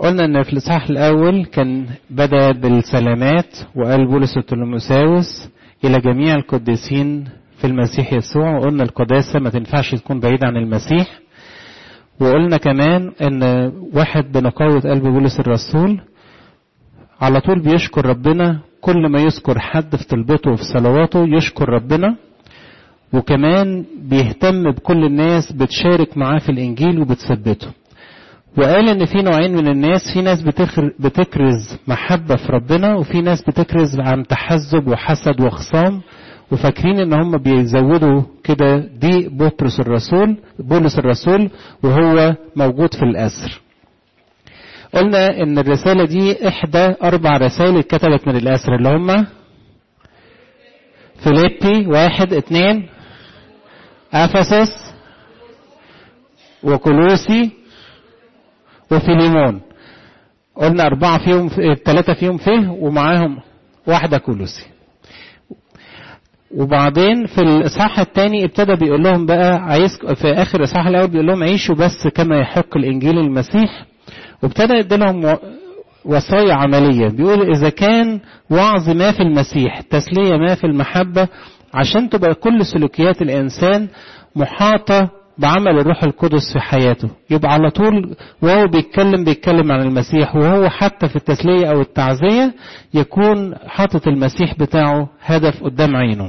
قلنا ان في الاصحاح الاول كان بدا بالسلامات وقال بولس التلمساوس الى جميع القديسين في المسيح يسوع وقلنا القداسه ما تنفعش تكون بعيده عن المسيح وقلنا كمان ان واحد بنقاوه قلب بولس الرسول على طول بيشكر ربنا كل ما يذكر حد في طلبته وفي صلواته يشكر ربنا وكمان بيهتم بكل الناس بتشارك معاه في الانجيل وبتثبته وقال ان في نوعين من الناس في ناس بتكرز محبة في ربنا وفي ناس بتكرز عن تحزب وحسد وخصام وفاكرين ان هم بيزودوا كده دي بطرس الرسول بولس الرسول وهو موجود في الاسر قلنا ان الرسالة دي احدى اربع رسائل اتكتبت من الاسر اللي هم فيليبي واحد اتنين افسس وكولوسي وفيليمون قلنا أربعة فيهم ثلاثة فيهم فيه ومعاهم واحدة كولوسي وبعدين في الإصحاح الثاني ابتدى بيقول لهم بقى عايز في آخر الإصحاح الأول بيقول لهم عيشوا بس كما يحق الإنجيل المسيح وابتدى يدي لهم وصايا عملية بيقول إذا كان وعظ ما في المسيح تسلية ما في المحبة عشان تبقى كل سلوكيات الإنسان محاطة بعمل الروح القدس في حياته يبقى على طول وهو بيتكلم بيتكلم عن المسيح وهو حتى في التسلية أو التعزية يكون حاطط المسيح بتاعه هدف قدام عينه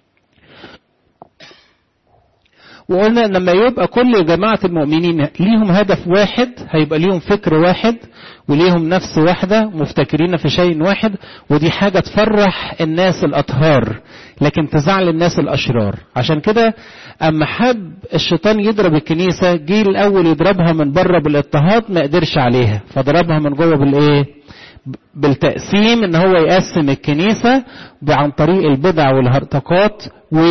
وقلنا لما يبقى كل جماعة المؤمنين ليهم هدف واحد هيبقى ليهم فكر واحد وليهم نفس واحدة مفتكرين في شيء واحد ودي حاجة تفرح الناس الأطهار لكن تزعل الناس الأشرار عشان كده أما حب الشيطان يضرب الكنيسة جه الأول يضربها من بره بالاضطهاد ما قدرش عليها فضربها من جوه بالإيه بالتقسيم ان هو يقسم الكنيسة عن طريق البدع والهرطقات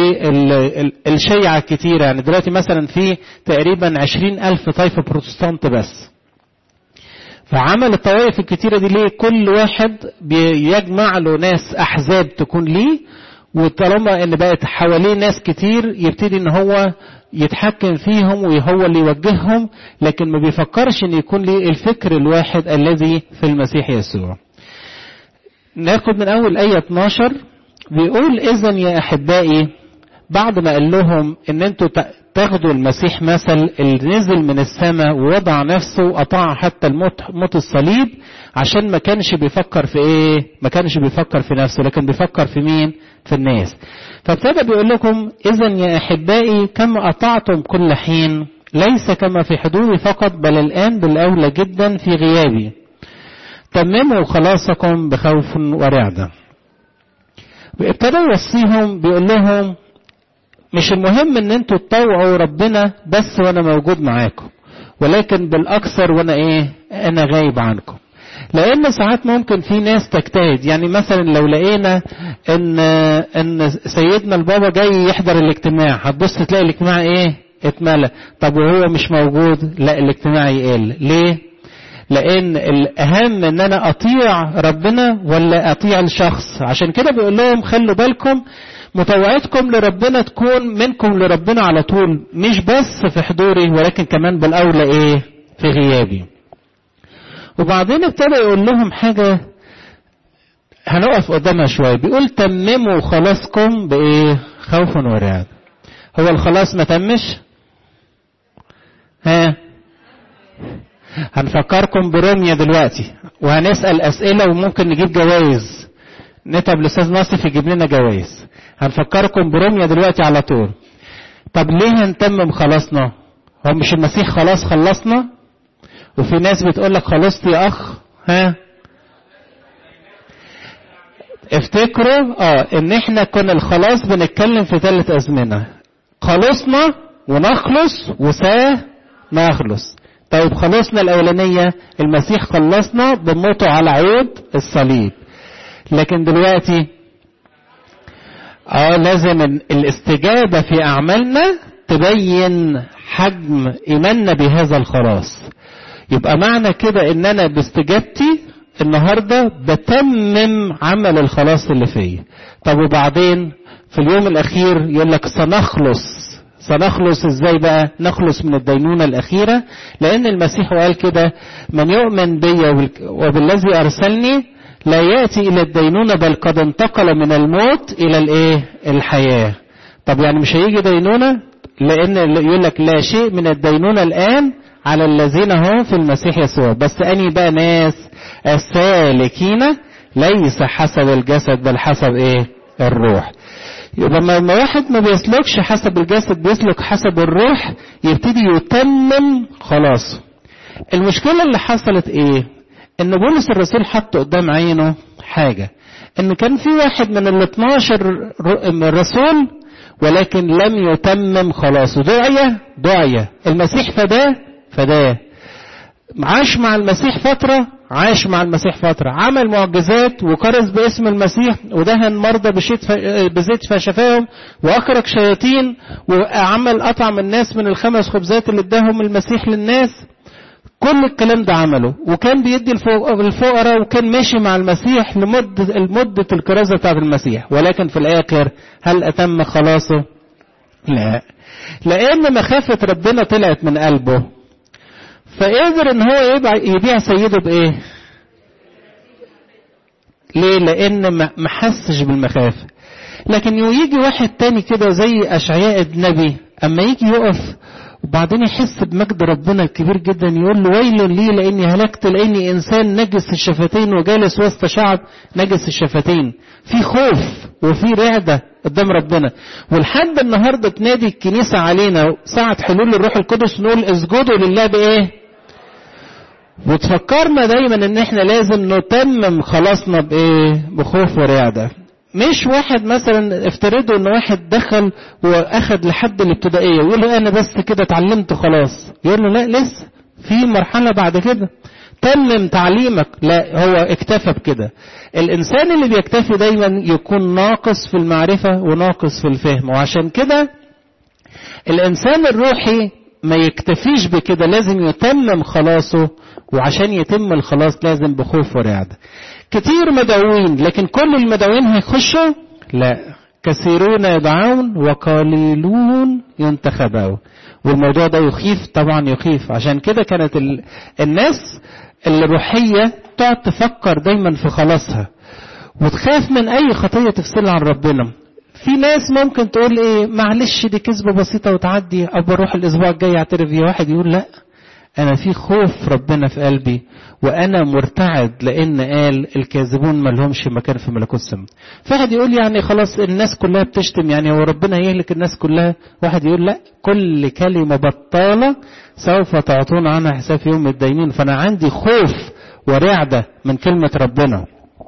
والشيعة الكتيرة يعني دلوقتي مثلا في تقريبا عشرين ألف طائفة بروتستانت بس فعمل الطوائف الكتيرة دي ليه كل واحد بيجمع له ناس أحزاب تكون ليه وطالما ان بقت حواليه ناس كتير يبتدي ان هو يتحكم فيهم وهو اللي يوجههم لكن ما بيفكرش ان يكون ليه الفكر الواحد الذي في المسيح يسوع ناخد من اول ايه 12 بيقول اذا يا احبائي بعد ما قال لهم ان انتوا تاخدوا المسيح مثل اللي نزل من السماء ووضع نفسه وقطع حتى الموت موت الصليب عشان ما كانش بيفكر في ايه ما كانش بيفكر في نفسه لكن بيفكر في مين في الناس فابتدى بيقول لكم اذا يا احبائي كما اطعتم كل حين ليس كما في حضوري فقط بل الان بالاولى جدا في غيابي تمموا خلاصكم بخوف ورعده وابتدى يوصيهم بيقول لهم مش المهم ان انتوا تطوعوا ربنا بس وانا موجود معاكم ولكن بالاكثر وانا ايه انا غايب عنكم لان ساعات ممكن في ناس تجتهد يعني مثلا لو لقينا ان ان سيدنا البابا جاي يحضر الاجتماع هتبص تلاقي الاجتماع ايه اتملى طب وهو مش موجود لا الاجتماع يقل ليه لان الاهم ان انا اطيع ربنا ولا اطيع الشخص عشان كده بيقول لهم خلوا بالكم مطوعتكم لربنا تكون منكم لربنا على طول مش بس في حضوري ولكن كمان بالاولى ايه في غيابي وبعدين ابتدى يقول لهم حاجة هنقف قدامها شوية بيقول تمموا خلاصكم بإيه خوف ورعب هو الخلاص ما تمش ها هنفكركم برمية دلوقتي وهنسأل أسئلة وممكن نجيب جوائز نتعب الأستاذ ناصف يجيب لنا جوائز هنفكركم برمية دلوقتي على طول طب ليه هنتمم خلاصنا هو مش المسيح خلاص خلصنا وفي ناس بتقول لك خلصت يا اخ ها افتكروا اه ان احنا كنا الخلاص بنتكلم في ثلاث ازمنه خلصنا ونخلص وساه نخلص طيب خلصنا الاولانيه المسيح خلصنا بموته على عود الصليب لكن دلوقتي اه لازم الاستجابه في اعمالنا تبين حجم ايماننا بهذا الخلاص يبقى معنى كده ان انا باستجابتي النهارده بتمم عمل الخلاص اللي فيا طب وبعدين في اليوم الاخير يقول لك سنخلص سنخلص ازاي بقى نخلص من الدينونة الأخيرة لأن المسيح قال كده من يؤمن بي وبالذي أرسلني لا يأتي إلى الدينونة بل قد انتقل من الموت إلى الإيه الحياة طب يعني مش هيجي دينونة لأن يقول لك لا شيء من الدينونة الآن على الذين هم في المسيح يسوع بس أني بقى ناس السالكين ليس حسب الجسد بل حسب إيه الروح يبقى لما واحد ما بيسلكش حسب الجسد بيسلك حسب الروح يبتدي يتمم خلاص المشكلة اللي حصلت ايه ان بولس الرسول حط قدام عينه حاجة ان كان في واحد من ال 12 رسول ولكن لم يتمم خلاصه دعية دعية المسيح فداه فداه عاش مع المسيح فترة عاش مع المسيح فترة عمل معجزات وكرز باسم المسيح ودهن مرضى بزيت فشفاهم وأخرج شياطين وعمل أطعم الناس من الخمس خبزات اللي اداهم المسيح للناس كل الكلام ده عمله وكان بيدي الفقراء وكان ماشي مع المسيح لمدة المدة الكرازة بتاعت المسيح ولكن في الآخر هل أتم خلاصه؟ لا لأن مخافة ربنا طلعت من قلبه فقدر ان هو يبيع سيده بايه ليه لان ما حسش بالمخافة لكن يجي واحد تاني كده زي اشعياء النبي اما يجي يقف وبعدين يحس بمجد ربنا الكبير جدا يقول له ويل لي لاني هلكت لاني انسان نجس الشفتين وجالس وسط شعب نجس الشفتين في خوف وفي رعدة قدام ربنا ولحد النهارده تنادي الكنيسة علينا ساعة حلول الروح القدس نقول اسجدوا لله بايه وتفكرنا دايما ان احنا لازم نتمم خلاصنا بايه بخوف ورعدة مش واحد مثلا افترضوا ان واحد دخل واخد لحد الابتدائية ويقول له انا بس كده اتعلمت خلاص يقول له لا لسه في مرحلة بعد كده تمم تعليمك لا هو اكتفى بكده الانسان اللي بيكتفي دايما يكون ناقص في المعرفة وناقص في الفهم وعشان كده الانسان الروحي ما يكتفيش بكده لازم يتمم خلاصه وعشان يتم الخلاص لازم بخوف ورعدة كتير مدعوين لكن كل المدعوين هيخشوا لا كثيرون يدعون وقليلون ينتخبون والموضوع ده يخيف طبعا يخيف عشان كده كانت ال... الناس الروحية تقعد تفكر دايما في خلاصها وتخاف من اي خطية تفصلها عن ربنا في ناس ممكن تقول ايه معلش دي كذبة بسيطة وتعدي او بروح الاسبوع الجاي اعترف فيها واحد يقول لا انا في خوف ربنا في قلبي وانا مرتعد لان قال الكاذبون ما لهمش مكان في ملكوت السماء فواحد يقول يعني خلاص الناس كلها بتشتم يعني هو ربنا يهلك الناس كلها واحد يقول لا كل كلمة بطالة سوف تعطون عنها حساب في يوم الدينين فانا عندي خوف ورعدة من كلمة ربنا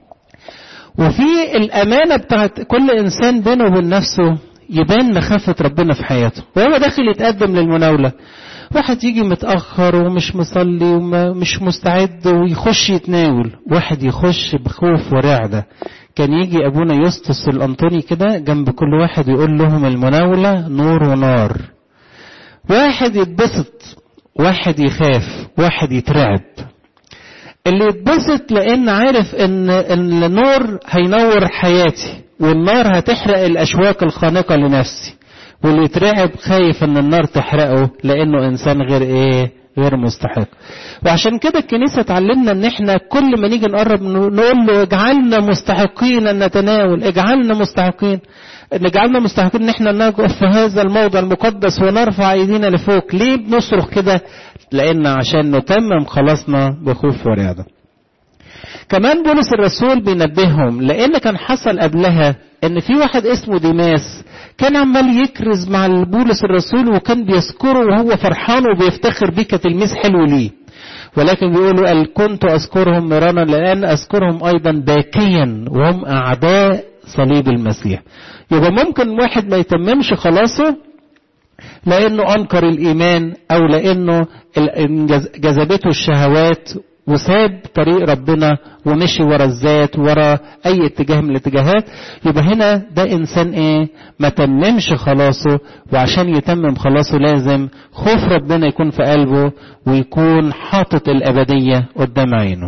وفي الأمانة بتاعت كل إنسان بينه وبين نفسه يبان مخافة ربنا في حياته وهو داخل يتقدم للمناولة واحد يجي متأخر ومش مصلي ومش مستعد ويخش يتناول واحد يخش بخوف ورعدة كان يجي أبونا يسطس الأنطوني كده جنب كل واحد يقول لهم المناولة نور ونار واحد يتبسط واحد يخاف واحد يترعب اللي يتبسط لان عارف ان النور هينور حياتي والنار هتحرق الاشواك الخانقة لنفسي واللي يترعب خايف ان النار تحرقه لانه انسان غير ايه غير مستحق وعشان كده الكنيسة تعلمنا ان احنا كل ما نيجي نقرب نقول له اجعلنا مستحقين ان نتناول اجعلنا مستحقين اجعلنا مستحقين ان احنا نقف في هذا الموضع المقدس ونرفع ايدينا لفوق ليه بنصرخ كده لان عشان نتمم خلاصنا بخوف ورعدة كمان بولس الرسول بينبههم لان كان حصل قبلها ان في واحد اسمه ديماس كان عمال يكرز مع بولس الرسول وكان بيذكره وهو فرحان وبيفتخر بيه كتلميذ حلو ليه ولكن بيقولوا قال كنت اذكرهم مرارا لان اذكرهم ايضا باكيا وهم اعداء صليب المسيح يبقى ممكن واحد ما يتممش خلاصه لانه انكر الايمان او لانه جذبته الشهوات وساب طريق ربنا ومشي ورا الذات ورا اي اتجاه من الاتجاهات يبقى هنا ده انسان ايه ما تممش خلاصه وعشان يتمم خلاصه لازم خوف ربنا يكون في قلبه ويكون حاطط الابديه قدام عينه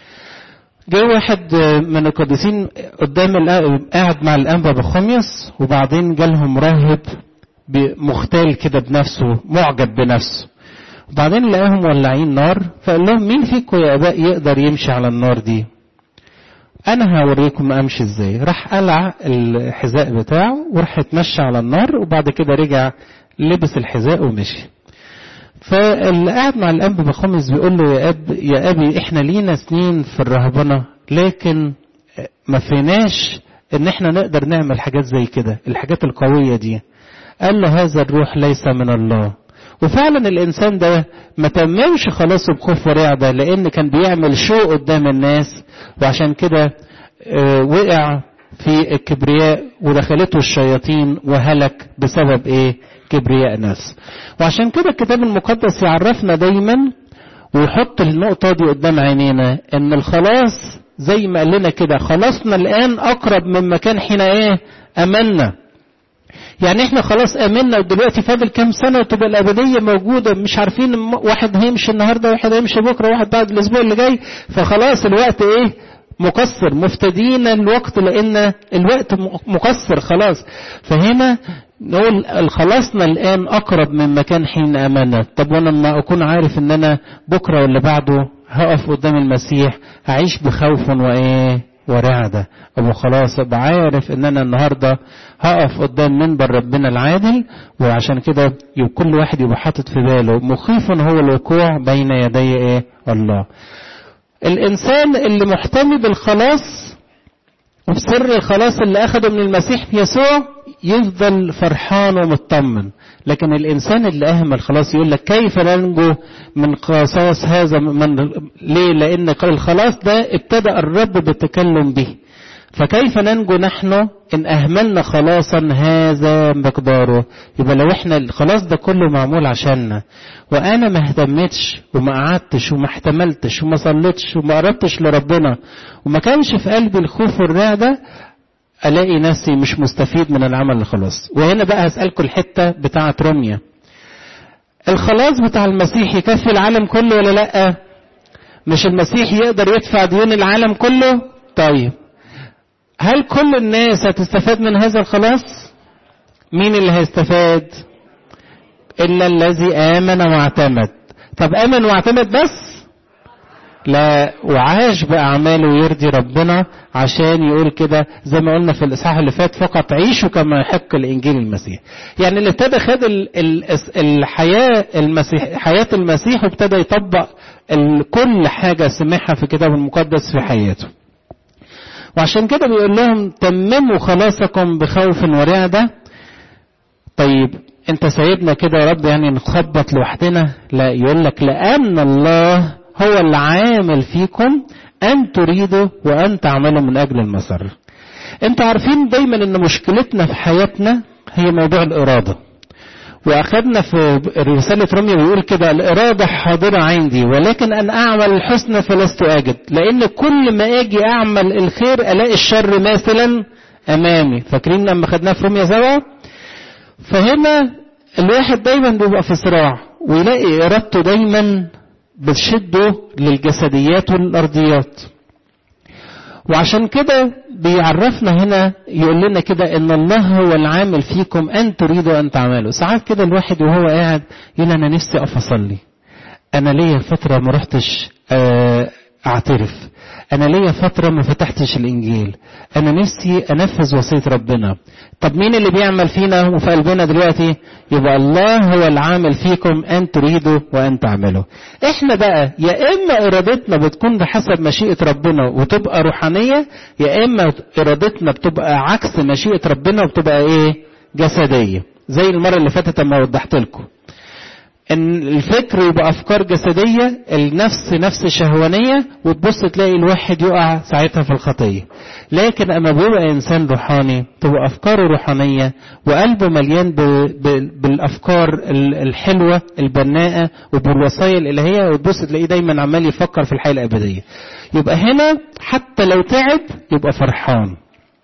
جه واحد من القديسين قدام قاعد مع الانبا بخميس وبعدين جالهم راهب مختال كده بنفسه معجب بنفسه وبعدين لقاهم ولعين نار فقال لهم مين فيكم يا اباء يقدر يمشي على النار دي انا هوريكم امشي ازاي راح قلع الحذاء بتاعه وراح اتمشى على النار وبعد كده رجع لبس الحذاء ومشي فاللي قاعد مع الاب بخمس بيقول له يا اب يا ابي احنا لينا سنين في الرهبنه لكن ما فيناش ان احنا نقدر نعمل حاجات زي كده الحاجات القويه دي قال له هذا الروح ليس من الله وفعلا الانسان ده ما تممش خلاصه بخوف ورعبه لان كان بيعمل شو قدام الناس وعشان كده وقع في الكبرياء ودخلته الشياطين وهلك بسبب ايه كبرياء نفس وعشان كده الكتاب المقدس يعرفنا دايما ويحط النقطه دي قدام عينينا ان الخلاص زي ما قال لنا كده خلاصنا الان اقرب مما كان حين ايه امنا يعني احنا خلاص امنا ودلوقتي فاضل كام سنه وتبقى الابديه موجوده مش عارفين واحد هيمشي النهارده واحد هيمشي بكره واحد بعد الاسبوع اللي جاي فخلاص الوقت ايه مقصر مفتدين الوقت لان الوقت مقصر خلاص فهنا نقول خلاصنا الان اقرب من مكان حين امنا طب وانا لما اكون عارف ان انا بكره ولا بعده هقف قدام المسيح هعيش بخوف وايه ورعدة أبو خلاص أبقى عارف إن أنا النهاردة هقف قدام منبر ربنا العادل وعشان كده كل واحد يبقى حاطط في باله مخيف هو الوقوع بين يدي إيه الله الإنسان اللي محتمي بالخلاص وبسر الخلاص اللي أخده من المسيح يسوع يفضل فرحان ومطمن لكن الإنسان اللي أهمل خلاص يقول لك كيف ننجو من قصاص هذا من ليه لأن الخلاص ده ابتدأ الرب بالتكلم به فكيف ننجو نحن إن أهملنا خلاصا هذا مقداره يبقى لو إحنا الخلاص ده كله معمول عشاننا وأنا ما اهتمتش وما قعدتش وما احتملتش وما صليتش وما قربتش لربنا وما كانش في قلبي الخوف والرعدة الاقي نفسي مش مستفيد من العمل الخلاص وهنا بقى هسألكم الحتة بتاعة روميا الخلاص بتاع المسيح يكفي العالم كله ولا لا مش المسيح يقدر يدفع ديون العالم كله طيب هل كل الناس هتستفاد من هذا الخلاص مين اللي هيستفاد الا الذي امن واعتمد طب امن واعتمد بس لا وعاش بأعماله يرضي ربنا عشان يقول كده زي ما قلنا في الإصحاح اللي فات فقط عيشوا كما يحق الإنجيل المسيح يعني اللي ابتدى خد ال ال الحياة المسيح حياة المسيح وابتدى يطبق كل حاجة سمعها في الكتاب المقدس في حياته وعشان كده بيقول لهم تمموا خلاصكم بخوف ورعدة طيب انت سايبنا كده يا رب يعني نخبط لوحدنا لا يقول لك لأن الله هو العامل فيكم أن تريدوا وأن تعملوا من أجل المسر انتوا عارفين دايما ان مشكلتنا في حياتنا هي موضوع الإرادة وأخذنا في رسالة روميا بيقول كده الإرادة حاضرة عندي ولكن أن أعمل الحسنى فلست أجد لأن كل ما أجي أعمل الخير ألاقي الشر ماثلا أمامي فاكرين لما خدناه في روميا سوا فهنا الواحد دايما بيبقى في صراع ويلاقي إرادته دايما بتشده للجسديات والارضيات وعشان كده بيعرفنا هنا يقول لنا كده ان الله هو العامل فيكم ان تريدوا ان تعملوا ساعات كده الواحد وهو قاعد يقول انا نفسي اقف اصلي انا ليا فتره ما رحتش اعترف انا ليا فتره ما فتحتش الانجيل انا نفسي انفذ وصيه ربنا طب مين اللي بيعمل فينا وفي قلبنا دلوقتي يبقى الله هو العامل فيكم ان تريدوا وان تعملوا احنا بقى يا اما ارادتنا بتكون بحسب مشيئه ربنا وتبقى روحانيه يا اما ارادتنا بتبقى عكس مشيئه ربنا وبتبقى ايه جسديه زي المره اللي فاتت لما وضحت لكم ان الفكر يبقى افكار جسديه النفس نفس شهوانيه وتبص تلاقي الواحد يقع ساعتها في الخطيه لكن اما بيبقى انسان روحاني تبقى افكاره روحانيه وقلبه مليان ب... ب... بالافكار الحلوه البناءه وبالوصايا الالهيه وتبص تلاقيه دايما عمال يفكر في الحياه الابديه يبقى هنا حتى لو تعب يبقى فرحان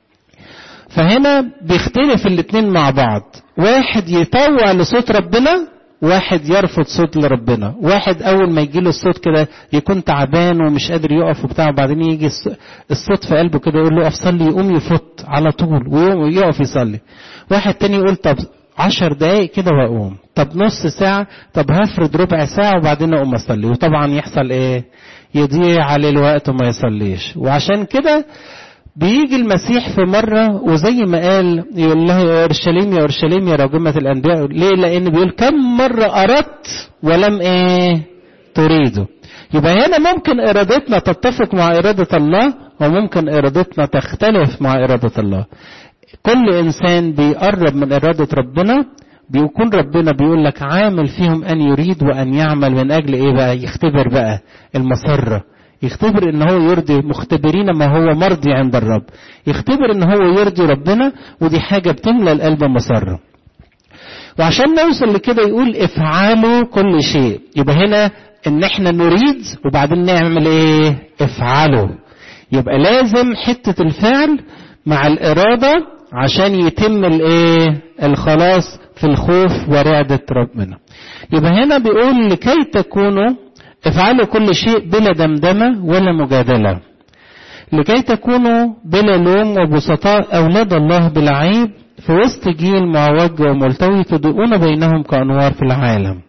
فهنا بيختلف الاتنين مع بعض واحد يطوع لصوت ربنا واحد يرفض صوت لربنا واحد اول ما يجي له الصوت كده يكون تعبان ومش قادر يقف وبتاع وبعدين يجي الصوت في قلبه كده يقول له اقف صلي يقوم يفط على طول ويقف يصلي واحد تاني يقول طب عشر دقايق كده واقوم طب نص ساعة طب هفرد ربع ساعة وبعدين اقوم اصلي وطبعا يحصل ايه يضيع عليه الوقت وما يصليش وعشان كده بيجي المسيح في مرة وزي ما قال يقول له يا أورشليم يا أورشليم يا راجمة الأنبياء ليه لأن بيقول كم مرة أردت ولم إيه تريده يبقى هنا ممكن إرادتنا تتفق مع إرادة الله وممكن إرادتنا تختلف مع إرادة الله كل إنسان بيقرب من إرادة ربنا بيكون ربنا بيقول لك عامل فيهم أن يريد وأن يعمل من أجل إيه بقى يختبر بقى المسرة يختبر ان هو يرضي مختبرين ما هو مرضي عند الرب يختبر ان هو يرضي ربنا ودي حاجة بتملى القلب مسرة وعشان نوصل لكده يقول افعلوا كل شيء يبقى هنا ان احنا نريد وبعدين نعمل ايه افعلوا يبقى لازم حتة الفعل مع الارادة عشان يتم الايه الخلاص في الخوف ورعدة ربنا يبقى هنا بيقول لكي تكونوا افعلوا كل شيء بلا دمدمة ولا مجادلة لكي تكونوا بلا لوم وبسطاء أولاد الله بلا عيب في وسط جيل معوج وملتوي تضيئون بينهم كأنوار في العالم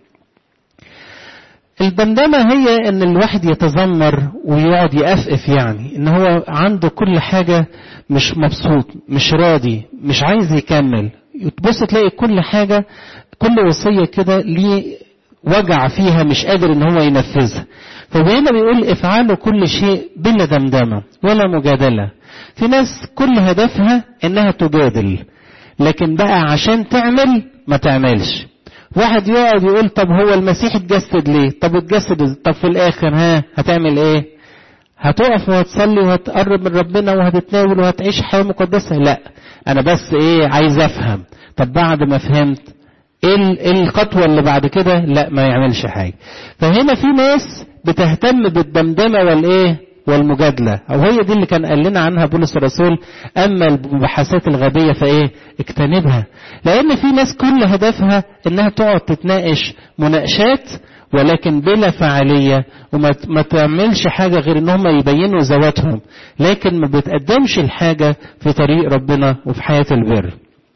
الدمدمة هي ان الواحد يتذمر ويقعد يأفف يعني ان هو عنده كل حاجة مش مبسوط مش راضي مش عايز يكمل تبص تلاقي كل حاجة كل وصية كده ليه وجع فيها مش قادر ان هو ينفذها فهنا بيقول افعلوا كل شيء بلا دمدمه ولا مجادله في ناس كل هدفها انها تجادل لكن بقى عشان تعمل ما تعملش واحد يقعد يقول طب هو المسيح اتجسد ليه طب اتجسد طب في الاخر ها هتعمل ايه هتقف وهتصلي وهتقرب من ربنا وهتتناول وهتعيش حياه مقدسه لا انا بس ايه عايز افهم طب بعد ما فهمت ايه الخطوه اللي بعد كده لا ما يعملش حاجه فهنا في ناس بتهتم بالدمدمه والايه والمجادله او هي دي اللي كان قال لنا عنها بولس الرسول اما المباحثات الغبيه فايه اجتنبها لان في ناس كل هدفها انها تقعد تتناقش مناقشات ولكن بلا فعالية وما تعملش حاجة غير ان هم يبينوا ذواتهم لكن ما بتقدمش الحاجة في طريق ربنا وفي حياة البر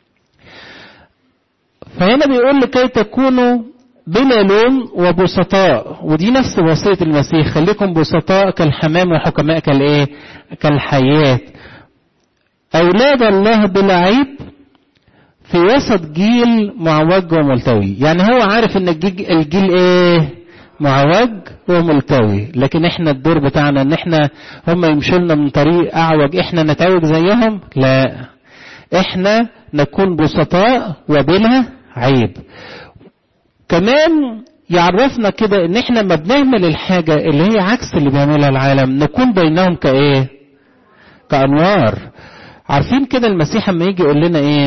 فهنا بيقول لكي تكونوا بلا لوم وبسطاء ودي نفس وصية المسيح خليكم بسطاء كالحمام وحكماء كالايه كالحياة أولاد الله بلا عيب في وسط جيل معوج وملتوي يعني هو عارف ان الجيل, الجيل ايه معوج وملتوي لكن احنا الدور بتاعنا ان احنا هم يمشوا لنا من طريق اعوج احنا نتعوج زيهم لا احنا نكون بسطاء وبلا عيب كمان يعرفنا كده ان احنا ما بنعمل الحاجة اللي هي عكس اللي بيعملها العالم نكون بينهم كايه كانوار عارفين كده المسيح اما يجي يقول لنا ايه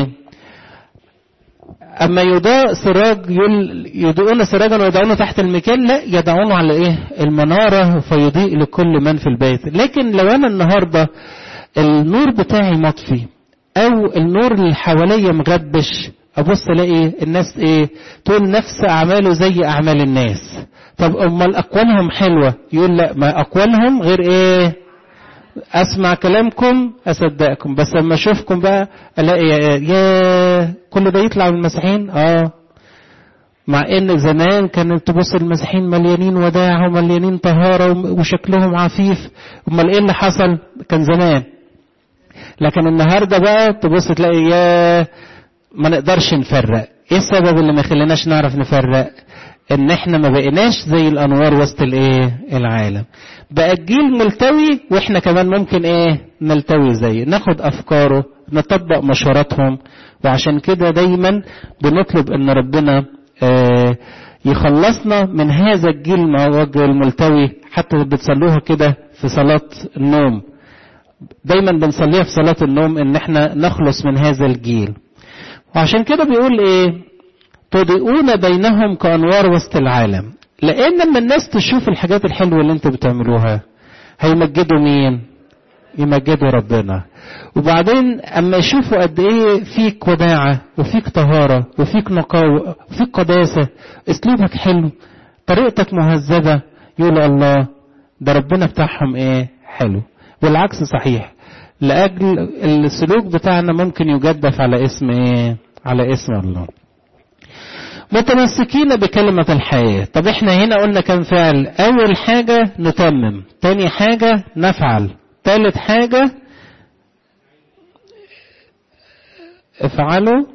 اما يضاء سراج يضيئون سراجا ويضعونه تحت المكان لا يضعونه على ايه المنارة فيضيء لكل من في البيت لكن لو انا النهاردة النور بتاعي مطفي او النور اللي حواليا مغبش ابص الاقي الناس ايه تقول نفس اعماله زي اعمال الناس طب امال اقوالهم حلوه يقول لا ما اقوالهم غير ايه اسمع كلامكم اصدقكم بس لما اشوفكم بقى الاقي يا كل ده يطلع من المسيحيين اه مع ان زمان كانت تبص المسيحيين مليانين وداع ومليانين طهاره وشكلهم عفيف امال ايه اللي حصل كان زمان لكن النهارده بقى تبص تلاقي يا ما نقدرش نفرق ايه السبب اللي ما يخليناش نعرف نفرق ان احنا ما بقيناش زي الانوار وسط الايه العالم بقى الجيل ملتوي واحنا كمان ممكن ايه نلتوي زيه ناخد افكاره نطبق مشوراتهم وعشان كده دايما بنطلب ان ربنا آه يخلصنا من هذا الجيل الملتوي حتى بتصلوها كده في صلاة النوم دايما بنصليها في صلاة النوم ان احنا نخلص من هذا الجيل وعشان كده بيقول ايه تضيئون بينهم كأنوار وسط العالم لان لما الناس تشوف الحاجات الحلوة اللي انتوا بتعملوها هيمجدوا مين يمجدوا ربنا وبعدين اما يشوفوا قد ايه فيك وداعة وفيك طهارة وفيك نقاوة وفيك قداسة اسلوبك حلو طريقتك مهذبة يقول الله ده ربنا بتاعهم ايه حلو والعكس صحيح لأجل السلوك بتاعنا ممكن يجدف على اسم ايه على اسم الله متمسكين بكلمة الحياة طب احنا هنا قلنا كم فعل اول حاجة نتمم تاني حاجة نفعل تالت حاجة افعلوا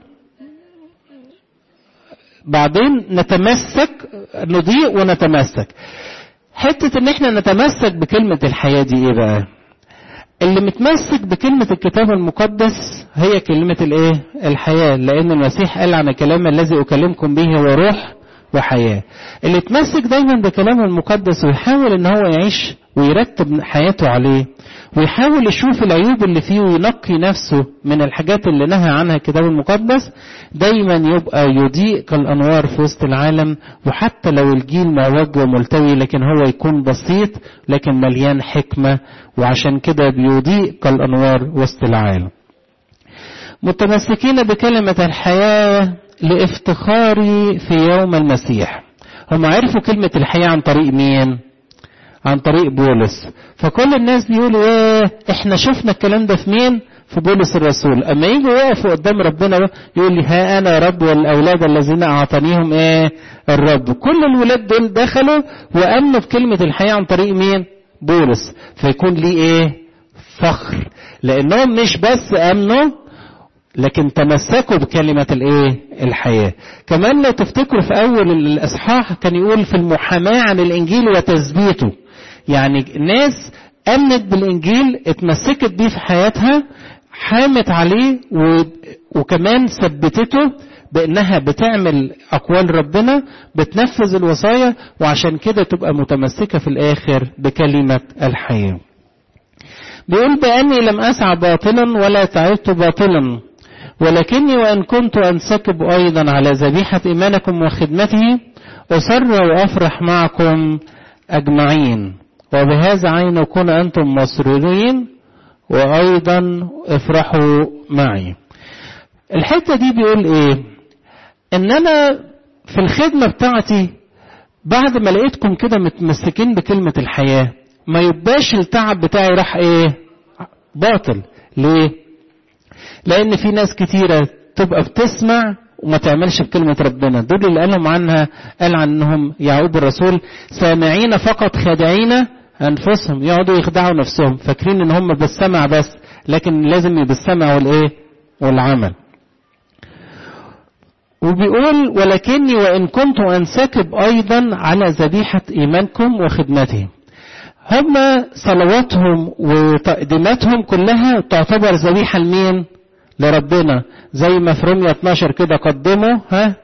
بعدين نتمسك نضيء ونتمسك حتة ان احنا نتمسك بكلمة الحياة دي ايه بقى اللي متمسك بكلمة الكتاب المقدس هي كلمة الايه الحياة لان المسيح قال عن الكلام الذي اكلمكم به هو روح وحياة اللي يتمسك دايما بكلامه المقدس ويحاول ان هو يعيش ويرتب حياته عليه ويحاول يشوف العيوب اللي فيه وينقي نفسه من الحاجات اللي نهى عنها الكتاب المقدس دايما يبقى يضيء كالانوار في وسط العالم وحتى لو الجيل معوج وملتوي لكن هو يكون بسيط لكن مليان حكمة وعشان كده بيضيء كالانوار وسط العالم متمسكين بكلمة الحياة لافتخاري في يوم المسيح هم عرفوا كلمة الحياة عن طريق مين عن طريق بولس فكل الناس بيقولوا ايه احنا شفنا الكلام ده في مين في بولس الرسول اما يجوا يقفوا قدام ربنا يقول لي ها انا يا رب والاولاد الذين اعطانيهم ايه الرب كل الولاد دول دخلوا وامنوا بكلمة الحياة عن طريق مين بولس فيكون ليه ايه فخر لانهم مش بس امنوا لكن تمسكوا بكلمة الايه الحياة كمان لو تفتكروا في اول الاصحاح كان يقول في المحاماة عن الانجيل وتثبيته يعني ناس امنت بالانجيل اتمسكت بيه في حياتها حامت عليه و... وكمان ثبتته بانها بتعمل اقوال ربنا بتنفذ الوصايا وعشان كده تبقى متمسكة في الاخر بكلمة الحياة بيقول باني لم اسعى باطلا ولا تعبت باطلا ولكني وإن كنت أنسكب أيضا على ذبيحة إيمانكم وخدمته أسر وأفرح معكم أجمعين وبهذا عين كن أنتم مسرورين وأيضا افرحوا معي الحتة دي بيقول إيه إن أنا في الخدمة بتاعتي بعد ما لقيتكم كده متمسكين بكلمة الحياة ما يبقاش التعب بتاعي راح إيه باطل ليه لان في ناس كتيرة تبقى بتسمع وما تعملش بكلمة ربنا دول اللي قالهم عنها قال عنهم يعقوب الرسول سامعين فقط خادعين انفسهم يقعدوا يخدعوا نفسهم فاكرين ان هم بالسمع بس لكن لازم بالسمع والايه والعمل وبيقول ولكني وان كنت انسكب ايضا على ذبيحة ايمانكم وخدمته هم صلواتهم وتقديماتهم كلها تعتبر ذبيحة لمين لربنا زي ما في رمية 12 كده قدموا ها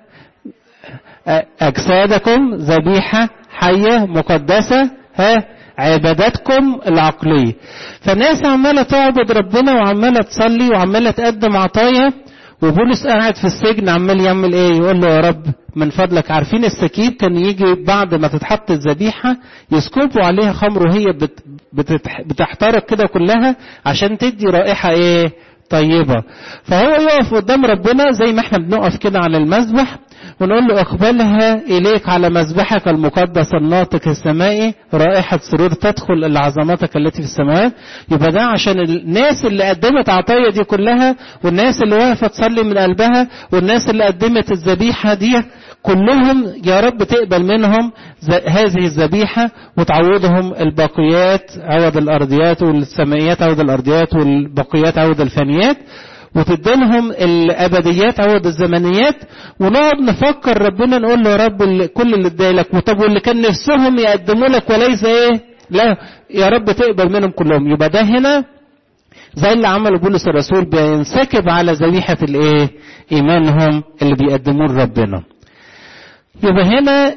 أجسادكم ذبيحة حية مقدسة ها عباداتكم العقلية فناس عمالة تعبد ربنا وعمالة تصلي وعمالة تقدم عطايا وبولس قاعد في السجن عمال يعمل ايه يقول له يا رب من فضلك عارفين السكيب كان يجي بعد ما تتحط الذبيحة يسكبوا عليها خمر وهي بت بتحترق كده كلها عشان تدي رائحة ايه طيبة فهو يقف قدام ربنا زي ما احنا بنقف كده على المذبح ونقول له اقبلها اليك على مذبحك المقدس الناطق السمائي رائحة سرور تدخل لعظمتك التي في السماوات يبقى ده عشان الناس اللي قدمت عطايا دي كلها والناس اللي واقفة تصلي من قلبها والناس اللي قدمت الذبيحة دي كلهم يا رب تقبل منهم هذه الذبيحة وتعوضهم الباقيات عوض الأرضيات والسمائيات عوض الأرضيات والباقيات عوض الفانيات وتديلهم الابديات عوض الزمنيات ونقعد نفكر ربنا نقول له يا رب كل اللي ادالك وطب واللي كان نفسهم يقدموا لك وليس ايه لا يا رب تقبل منهم كلهم يبقى ده هنا زي اللي عمله بولس الرسول بينسكب على ذبيحة الايه ايمانهم اللي بيقدموه لربنا يبقى هنا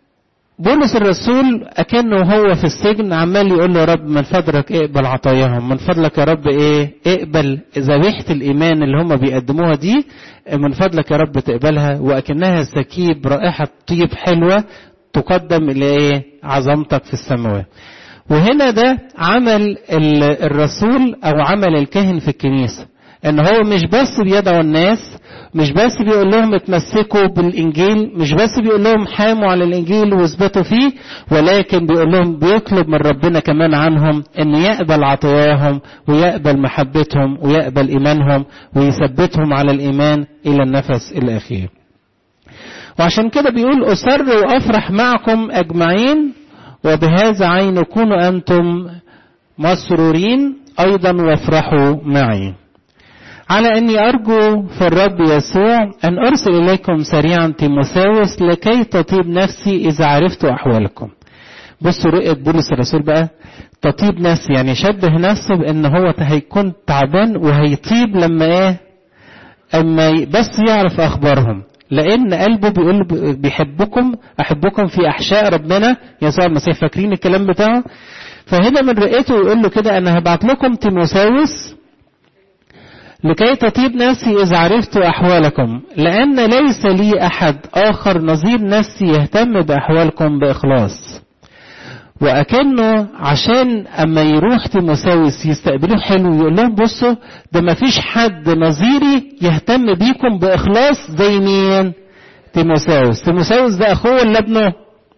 بولس الرسول أكنه هو في السجن عمال يقول له يا رب من فضلك اقبل عطاياهم من فضلك يا رب ايه اقبل ذبيحة الإيمان اللي هم بيقدموها دي من فضلك يا رب تقبلها وأكنها سكيب رائحة طيب حلوة تقدم لإيه عظمتك في السماوات وهنا ده عمل الرسول أو عمل الكاهن في الكنيسة ان هو مش بس بيدعو الناس مش بس بيقول لهم اتمسكوا بالانجيل مش بس بيقول لهم حاموا على الانجيل واثبتوا فيه ولكن بيقول لهم بيطلب من ربنا كمان عنهم ان يقبل عطاياهم ويقبل محبتهم ويقبل ايمانهم ويثبتهم على الايمان الى النفس الاخير وعشان كده بيقول أسر وأفرح معكم أجمعين وبهذا عين كونوا أنتم مسرورين أيضا وافرحوا معي على أني أرجو في الرب يسوع أن أرسل إليكم سريعا تيموثاوس لكي تطيب نفسي إذا عرفت أحوالكم بصوا رؤية بولس الرسول بقى تطيب نفسي يعني يشبه نفسه بأن هو هيكون تعبان وهيطيب لما إيه أما بس يعرف أخبارهم لأن قلبه بيقول بيحبكم أحبكم في أحشاء ربنا يسوع المسيح فاكرين الكلام بتاعه فهنا من رؤيته يقول له كده أنا هبعت لكم تيموثاوس لكي تطيب نفسي إذا عرفت أحوالكم لأن ليس لي أحد آخر نظير نفسي يهتم بأحوالكم بإخلاص وأكنه عشان أما يروح تيموثاوس يستقبلوه حلو يقول لهم بصوا ده ما فيش حد نظيري يهتم بيكم بإخلاص زي مين؟ تيموثاوس تيموثاوس ده أخوه ولا ابنه؟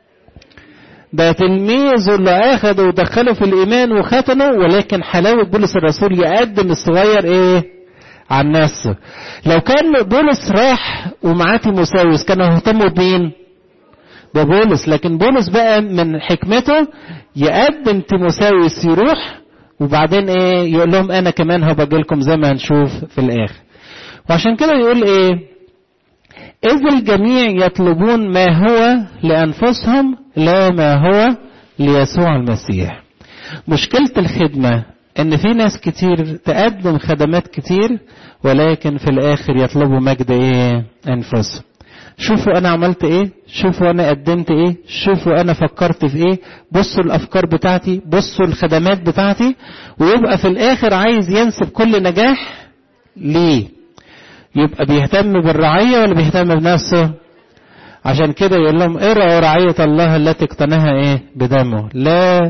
ده تلميذه اللي أخده ودخله في الإيمان وختنه ولكن حلاوة بولس الرسول يقدم الصغير إيه؟ عن نفسه لو كان بولس راح ومعاه تيموثاوس كانوا يهتموا بمين؟ ببولس لكن بولس بقى من حكمته يقدم تيموثاوس يروح وبعدين ايه يقول لهم انا كمان هبقى لكم زي ما هنشوف في الاخر وعشان كده يقول ايه اذ الجميع يطلبون ما هو لانفسهم لا ما هو ليسوع المسيح مشكلة الخدمة ان في ناس كتير تقدم خدمات كتير ولكن في الاخر يطلبوا مجد ايه انفسهم شوفوا انا عملت ايه شوفوا انا قدمت ايه شوفوا انا فكرت في ايه بصوا الافكار بتاعتي بصوا الخدمات بتاعتي ويبقى في الاخر عايز ينسب كل نجاح ليه يبقى بيهتم بالرعية ولا بيهتم بنفسه عشان كده يقول لهم ارعوا رعية الله التي اقتناها ايه بدمه لا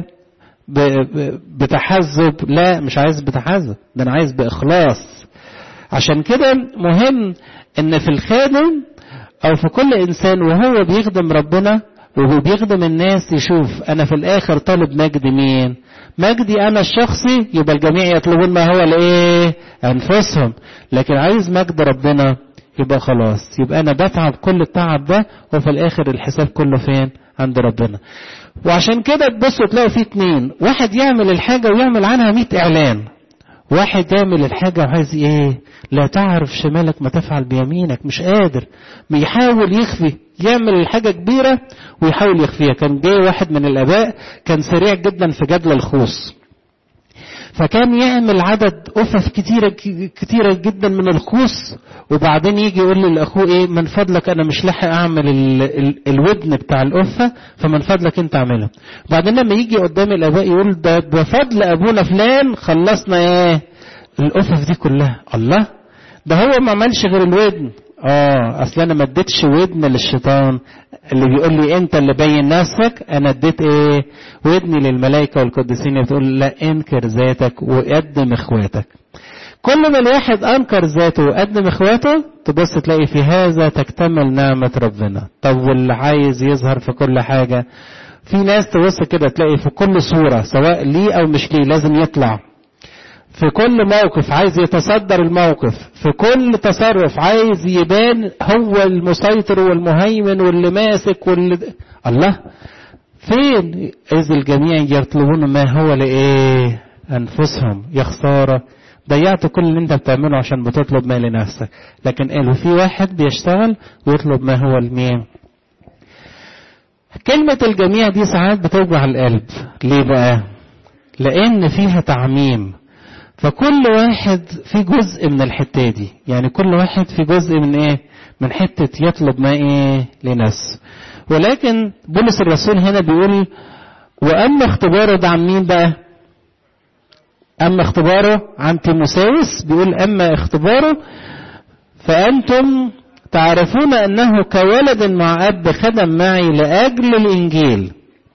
بتحزب لا مش عايز بتحزب ده انا عايز باخلاص عشان كده مهم ان في الخادم او في كل انسان وهو بيخدم ربنا وهو بيخدم الناس يشوف انا في الاخر طالب مجد مين مجدي انا الشخصي يبقى الجميع يطلبون ما هو لايه انفسهم لكن عايز مجد ربنا يبقى خلاص يبقى انا بتعب كل التعب ده وفي الاخر الحساب كله فين عند ربنا وعشان كده تبصوا تلاقوا في اتنين واحد يعمل الحاجة ويعمل عنها مئة اعلان واحد يعمل الحاجة وعايز ايه لا تعرف شمالك ما تفعل بيمينك مش قادر بيحاول يخفي يعمل الحاجة كبيرة ويحاول يخفيها كان جاي واحد من الاباء كان سريع جدا في جدل الخوص فكان يعمل عدد أفف كتيرة كتيرة جدا من الخوص وبعدين يجي يقول للأخوه إيه من فضلك أنا مش لاحق أعمل ال ال الودن بتاع الأفة فمن فضلك أنت أعملها. بعدين لما يجي قدام الآباء يقول ده بفضل أبونا فلان خلصنا إيه الأفف دي كلها الله ده هو ما عملش غير الودن اه اصل انا ما اديتش ودن للشيطان اللي بيقول لي انت اللي بين نفسك انا اديت ايه ودني للملائكه والقديسين بتقول لا انكر ذاتك وقدم اخواتك كل ما الواحد انكر ذاته وقدم اخواته تبص تلاقي في هذا تكتمل نعمه ربنا طب واللي عايز يظهر في كل حاجه في ناس تبص كده تلاقي في كل صوره سواء ليه او مش ليه لازم يطلع في كل موقف عايز يتصدر الموقف في كل تصرف عايز يبان هو المسيطر والمهيمن واللي ماسك واللي الله فين إذ الجميع يطلبون ما هو لإيه أنفسهم يا خسارة ضيعت كل اللي انت بتعمله عشان بتطلب ما لنفسك لكن قالوا في واحد بيشتغل ويطلب ما هو لمين كلمة الجميع دي ساعات بتوجع القلب ليه بقى لأن فيها تعميم فكل واحد في جزء من الحتة دي يعني كل واحد في جزء من ايه من حتة يطلب ما ايه لنفسه ولكن بولس الرسول هنا بيقول واما اختباره ده عن مين بقى اما اختباره عن تيموساوس بيقول اما اختباره فانتم تعرفون انه كولد مع اب خدم معي لاجل الانجيل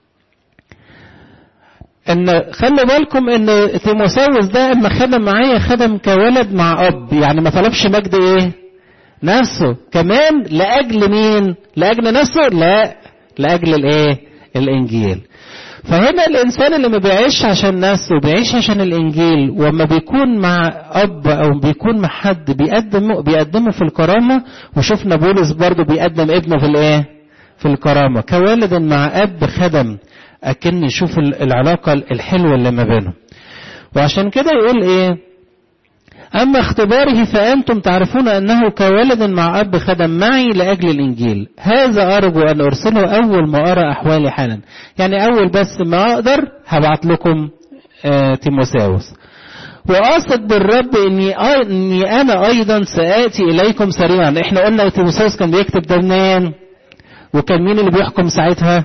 ان خلوا بالكم ان تيموساوس ده اما خدم معايا خدم كولد مع اب يعني ما طلبش مجد ايه نفسه كمان لاجل مين لاجل نفسه لا لاجل الايه الانجيل فهنا الانسان اللي ما بيعيش عشان نفسه بيعيش عشان الانجيل وما بيكون مع اب او بيكون مع حد بيقدم بيقدمه في الكرامه وشفنا بولس برضه بيقدم ابنه في الايه في الكرامه كوالد مع اب خدم اكن نشوف العلاقه الحلوه اللي ما بينهم وعشان كده يقول ايه أما اختباره فأنتم تعرفون أنه كولد مع أب خدم معي لأجل الإنجيل هذا أرجو أن أرسله أول ما أرى أحوالي حالا يعني أول بس ما أقدر هبعت لكم آه تيموساوس وأثق بالرب إني, إني أنا أيضا سآتي إليكم سريعا إحنا قلنا تيموساوس كان بيكتب ده منين وكان مين اللي بيحكم ساعتها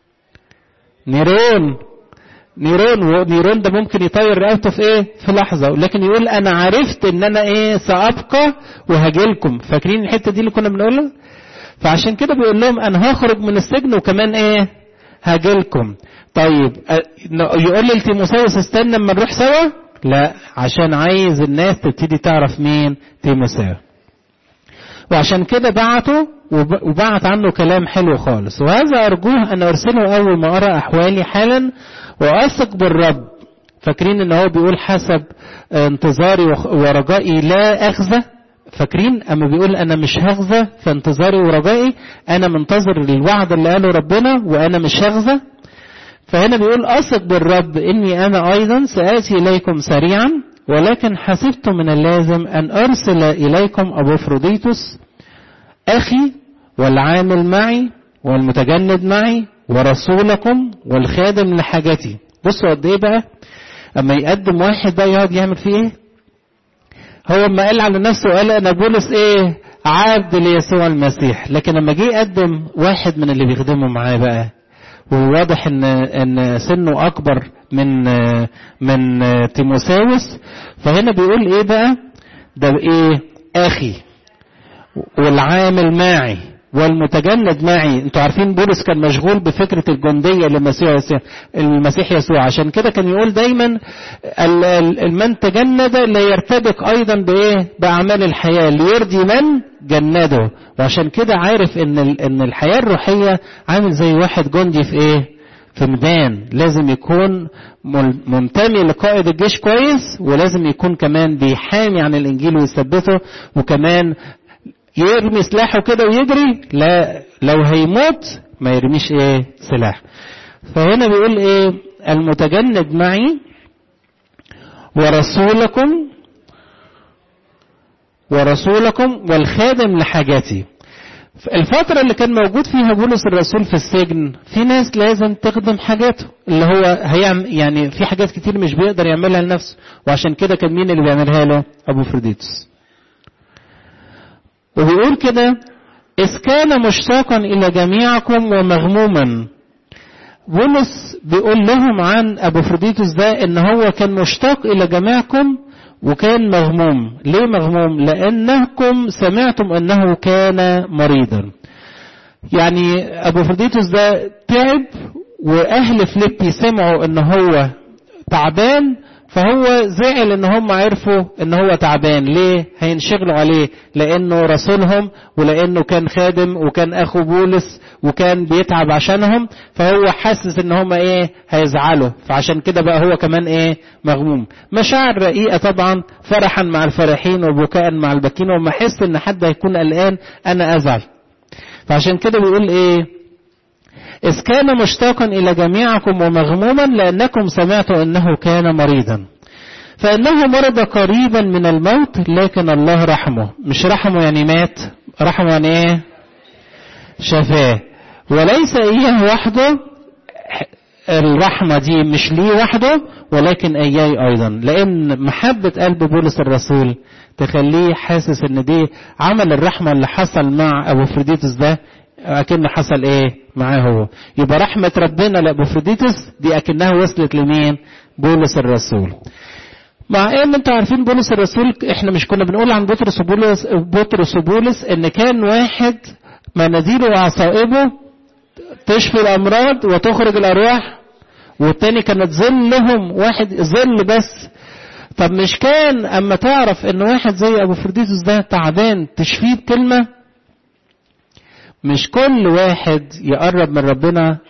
نيرون نيرون ونيرون ده ممكن يطير رقبته في ايه في لحظه لكن يقول انا عرفت ان انا ايه سابقى وهجيلكم فاكرين الحته دي اللي كنا بنقولها فعشان كده بيقول لهم انا هخرج من السجن وكمان ايه هجيلكم طيب يقول لي لتيموساوس استنى اما نروح سوا لا عشان عايز الناس تبتدي تعرف مين تيموساوس وعشان كده بعته وبعت عنه كلام حلو خالص وهذا أرجوه أن أرسله أول ما أرى أحوالي حالا وأثق بالرب فاكرين ان هو بيقول حسب انتظاري ورجائي لا أخزى فاكرين اما بيقول انا مش هخزى في انتظاري ورجائي انا منتظر الوعد اللي قاله ربنا وانا مش هخزى فهنا بيقول اثق بالرب اني انا ايضا ساتي اليكم سريعا ولكن حسبت من اللازم ان ارسل اليكم ابو فروديتوس اخي والعامل معي والمتجند معي ورسولكم والخادم لحاجتي بصوا قد ايه بقى اما يقدم واحد بقى يقعد يعمل فيه ايه هو اما قال على نفسه قال انا بولس ايه عبد ليسوع المسيح لكن لما جه يقدم واحد من اللي بيخدموا معاه بقى وواضح ان ان سنه اكبر من من تيموساوس فهنا بيقول ايه بقى ده ايه اخي والعامل معي والمتجند معي انتوا عارفين بولس كان مشغول بفكرة الجندية للمسيح المسيح يسوع عشان كده كان يقول دايما من تجند لا يرتبك ايضا بايه باعمال الحياة ليرضي من جنده وعشان كده عارف ان ان الحياة الروحية عامل زي واحد جندي في ايه في ميدان لازم يكون منتمي لقائد الجيش كويس ولازم يكون كمان بيحامي عن الانجيل ويثبته وكمان يرمي سلاحه كده ويجري لا لو هيموت ما يرميش ايه سلاح فهنا بيقول ايه المتجند معي ورسولكم ورسولكم والخادم لحاجاتي الفترة اللي كان موجود فيها بولس الرسول في السجن في ناس لازم تخدم حاجاته اللي هو هيعمل يعني في حاجات كتير مش بيقدر يعملها لنفسه وعشان كده كان مين اللي بيعملها له ابو فريديتوس وبيقول كده إذ كان مشتاقا إلى جميعكم ومغموما بولس بيقول لهم عن أبو فروديتوس ده إن هو كان مشتاق إلى جميعكم وكان مغموم ليه مغموم لأنكم سمعتم أنه كان مريضا يعني أبو فروديتوس ده تعب وأهل فليبي سمعوا إن هو تعبان فهو زعل ان هم عرفوا ان هو تعبان ليه هينشغلوا عليه لانه رسولهم ولانه كان خادم وكان اخو بولس وكان بيتعب عشانهم فهو حاسس ان هم ايه هيزعلوا فعشان كده بقى هو كمان ايه مغموم مشاعر رقيقه طبعا فرحا مع الفرحين وبكاء مع الباكين وما احس ان حد هيكون قلقان انا ازعل فعشان كده بيقول ايه إذ كان مشتاقا إلى جميعكم ومغموما لأنكم سمعتوا أنه كان مريضا فإنه مرض قريبا من الموت لكن الله رحمه مش رحمه يعني مات رحمه يعني إيه شفاه وليس إياه وحده الرحمة دي مش ليه وحده ولكن إياي أيضا لأن محبة قلب بولس الرسول تخليه حاسس ان دي عمل الرحمة اللي حصل مع ابو فريديتوس ده اكن حصل ايه معاه هو يبقى رحمة ربنا لابوفروديتوس دي اكنها وصلت لمين بولس الرسول مع ان انتوا عارفين بولس الرسول احنا مش كنا بنقول عن بطرس وبولس بطرس وبولس ان كان واحد مناديله وعصائبه تشفي الامراض وتخرج الارواح والتاني كانت ظلهم واحد ظل بس طب مش كان اما تعرف ان واحد زي ابو فرديتوس ده تعبان تشفيه بكلمه مش كل واحد يقرب من ربنا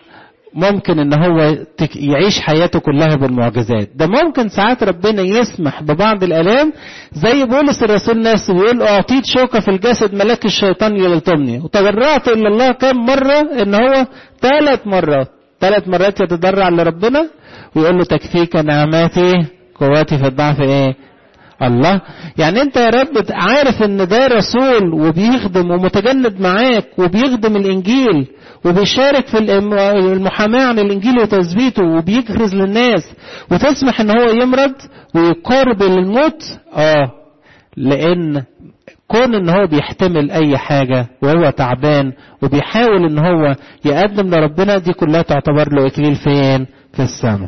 ممكن ان هو يعيش حياته كلها بالمعجزات ده ممكن ساعات ربنا يسمح ببعض الالام زي بولس الرسول نفسه بيقول اعطيت شوكه في الجسد ملاك الشيطان يلطمني وتضرعت الى الله كم مره ان هو ثلاث مرات ثلاث مرات يتضرع لربنا ويقول له تكفيك نعماتي قواتي في الضعف ايه الله يعني انت يا رب عارف ان ده رسول وبيخدم ومتجند معاك وبيخدم الانجيل وبيشارك في المحاماة عن الانجيل وتثبيته وبيكرز للناس وتسمح ان هو يمرض ويقارب الموت اه لان كون ان هو بيحتمل اي حاجة وهو تعبان وبيحاول ان هو يقدم لربنا دي كلها تعتبر له اكليل فين في السماء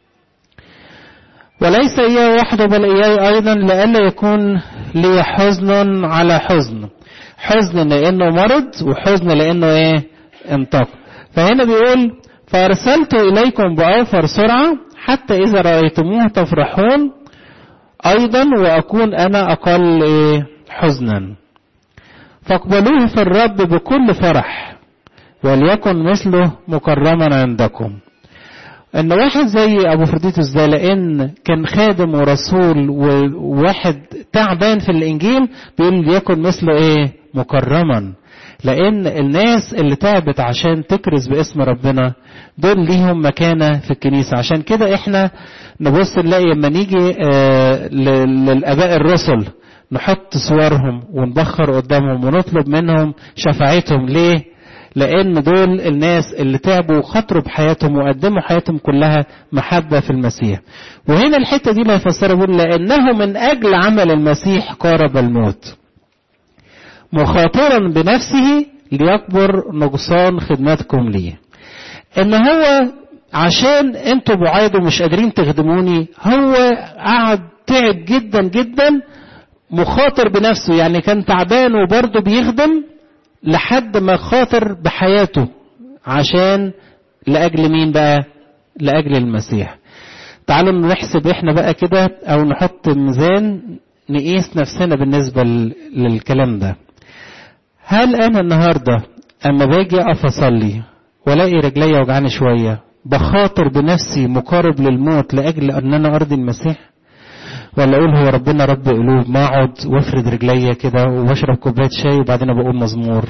وليس إياه وحده بل إياه أيضا لئلا يكون لي حزن على حزن حزن لأنه مرض وحزن لأنه إيه انطق فهنا بيقول فأرسلت إليكم بأوفر سرعة حتى إذا رأيتموه تفرحون أيضا وأكون أنا أقل إيه حزنا فاقبلوه في الرب بكل فرح وليكن مثله مكرما عندكم ان واحد زي ابو فرديتوس ده لان كان خادم ورسول وواحد تعبان في الانجيل بيقول ليكن مثله ايه مكرما لان الناس اللي تعبت عشان تكرز باسم ربنا دول ليهم مكانه في الكنيسه عشان كده احنا نبص نلاقي لما نيجي آه للاباء الرسل نحط صورهم ونبخر قدامهم ونطلب منهم شفاعتهم ليه لان دول الناس اللي تعبوا وخطروا بحياتهم وقدموا حياتهم كلها محبه في المسيح وهنا الحته دي ما يفسرها بيقول لانه من اجل عمل المسيح قارب الموت مخاطرا بنفسه ليكبر نقصان خدمتكم لي ان هو عشان انتوا بعاد ومش قادرين تخدموني هو قعد تعب جدا جدا مخاطر بنفسه يعني كان تعبان وبرضه بيخدم لحد ما خاطر بحياته عشان لأجل مين بقى لأجل المسيح تعالوا نحسب احنا بقى كده او نحط ميزان نقيس نفسنا بالنسبة للكلام ده هل انا النهاردة اما باجي اقف اصلي والاقي رجلي وجعاني شوية بخاطر بنفسي مقارب للموت لاجل ان انا ارضي المسيح ولا اقول هو ربنا رب قلوب ما اقعد وافرد رجليا كده واشرب كوبايه شاي وبعدين بقول مزمور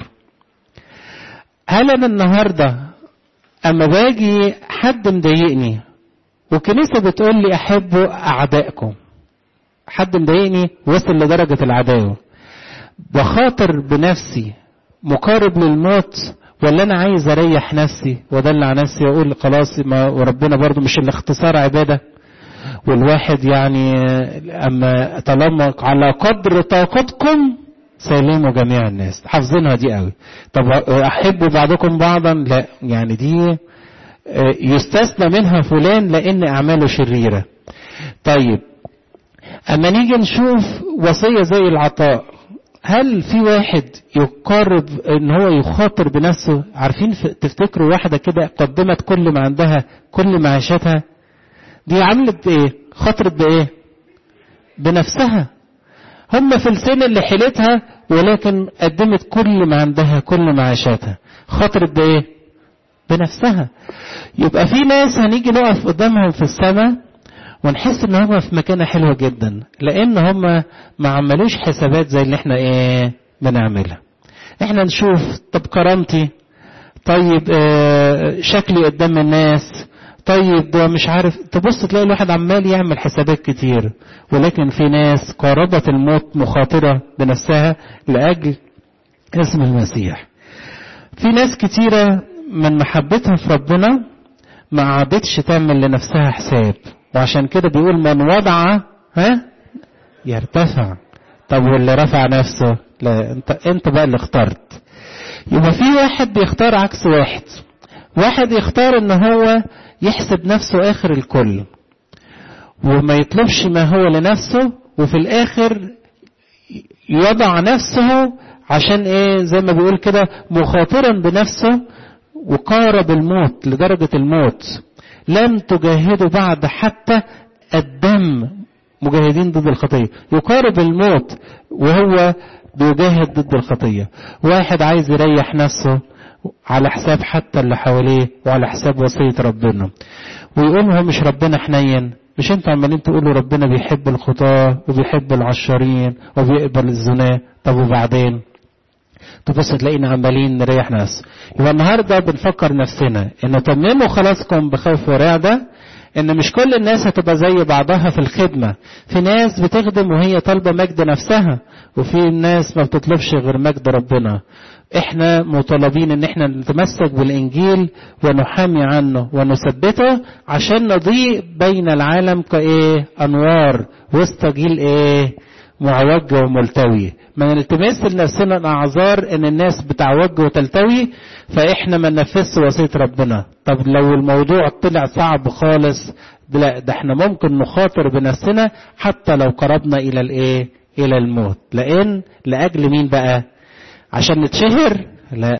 هل انا النهارده اما باجي حد مضايقني والكنيسه بتقول لي احبوا اعدائكم حد مضايقني وصل لدرجه العداوه بخاطر بنفسي مقارب للموت ولا انا عايز اريح نفسي وادلع نفسي واقول خلاص ما وربنا برضو مش الاختصار عباده والواحد يعني اما طالما على قدر طاقتكم سلموا جميع الناس حافظينها دي قوي طب احبوا بعضكم بعضا لا يعني دي يستثنى منها فلان لان اعماله شريره طيب اما نيجي نشوف وصيه زي العطاء هل في واحد يقرب ان هو يخاطر بنفسه عارفين تفتكروا واحده كده قدمت كل ما عندها كل معيشتها دي عملت ايه خطرت بايه بنفسها هم في السن اللي حيلتها ولكن قدمت كل ما عندها كل معاشاتها خطرت بايه بنفسها يبقى في ناس هنيجي نقف قدامهم في السماء ونحس ان هم في مكانه حلوه جدا لان هم ما عملوش حسابات زي اللي احنا ايه بنعملها احنا نشوف طب كرامتي طيب اه شكلي قدام الناس طيب ده مش عارف تبص تلاقي الواحد عمال يعمل حسابات كتير ولكن في ناس قاربت الموت مخاطرة بنفسها لأجل اسم المسيح في ناس كتيرة من محبتها في ربنا ما عادتش تعمل لنفسها حساب وعشان كده بيقول من وضع ها يرتفع طب واللي رفع نفسه لا انت انت بقى اللي اخترت يبقى في واحد بيختار عكس واحد واحد يختار ان هو يحسب نفسه اخر الكل وما يطلبش ما هو لنفسه وفي الاخر يضع نفسه عشان ايه زي ما بيقول كده مخاطرا بنفسه وقارب الموت لدرجة الموت لم تجاهدوا بعد حتى الدم مجاهدين ضد الخطية يقارب الموت وهو بيجاهد ضد الخطية واحد عايز يريح نفسه على حساب حتى اللي حواليه وعلى حساب وصية ربنا ويقول هو مش ربنا حنين مش انتوا عمالين تقولوا ربنا بيحب الخطاة وبيحب العشارين وبيقبل الزنا طب وبعدين تبص تلاقينا عمالين نريح ناس يبقى النهارده بنفكر نفسنا ان تمموا خلاصكم بخوف ورعده ان مش كل الناس هتبقى زي بعضها في الخدمه في ناس بتخدم وهي طالبه مجد نفسها وفي ناس ما بتطلبش غير مجد ربنا احنا مطالبين ان احنا نتمسك بالانجيل ونحامي عنه ونثبته عشان نضيء بين العالم كايه انوار وسط جيل ايه معوج وملتوي ما نلتمس لنفسنا اعذار ان الناس بتعوج وتلتوي فاحنا ما ننفذش وصيه ربنا طب لو الموضوع طلع صعب خالص لا ده احنا ممكن نخاطر بنفسنا حتى لو قربنا الى الايه الى الموت لان لاجل مين بقى عشان نتشهر لا